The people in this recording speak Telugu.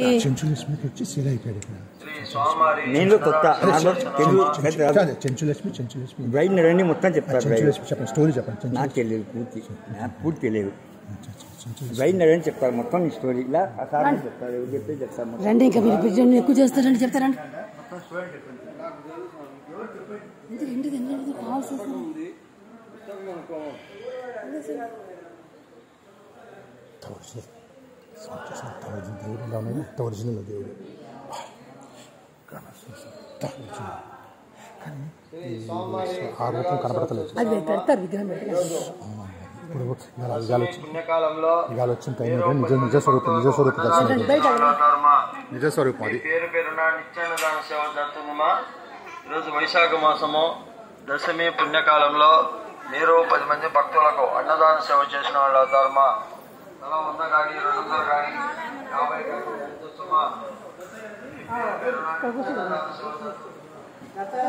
చెంచులక్ష్మికి వచ్చి శిల అయిపోయాడు ఇక్కడ నేను కొత్త నాలో తెలుగు కాదు, చెంచులక్ష్మి చెంచులక్ష్మి బ్రైడ్ రండి మొత్తం చెప్తారు బ్రైడ్ చెంచులక్ష్మి చెప్పండి స్టోరీ చెప్పండి చెంచు నాకు తెలియదు పూర్తి నాకు పూర్తి తెలియదు బ్రైడ్ నడని చెప్తారు మొత్తం ఈ స్టోరీ ఇలా ఆ సార్ చెప్తారు ఎవరు చెప్తే చెప్తారు మొత్తం రండి ఇంకా మీరు బిర్యానీ ఎక్కువ చేస్తారండి చెప్తారండి ఇది ఏంటిది ఏంటిది కాల్స్ వస్తున్నాయి. ఒరిజినల్ దేవుడు ఇలా ఉన్నాడు ఇంత ఒరిజినల్ దేవుడు కానీ ఈ ఆ రూపం కనబడతలేదు అది పెడతారు విగ్రహం పెడతారు ఇప్పుడు ఇవాళ ఇవాళ వచ్చి పుణ్యకాలంలో ఇవాళ వచ్చిన టైం ఏంటంటే నిజ నిజ స్వరూపం నిజ స్వరూప దర్శనం ఇది. బయట ధర్మ నిజ స్వరూపం అది పేరు పేరున నిత్యాన్నదాన సేవ జరుగుతుందమ్మా ఈరోజు వైశాఖ మాసము దశమి పుణ్యకాలంలో మీరు పది మంది భక్తులకు అన్నదాన సేవ చేసిన వాళ్ళ ధర్మ తల వంద కానీ రెండు వందలు కానీ యాభై కానీ ఎంత సుమా పేరు పేరున నిత్యాన్నదాన సేవ జరుగుతుంది.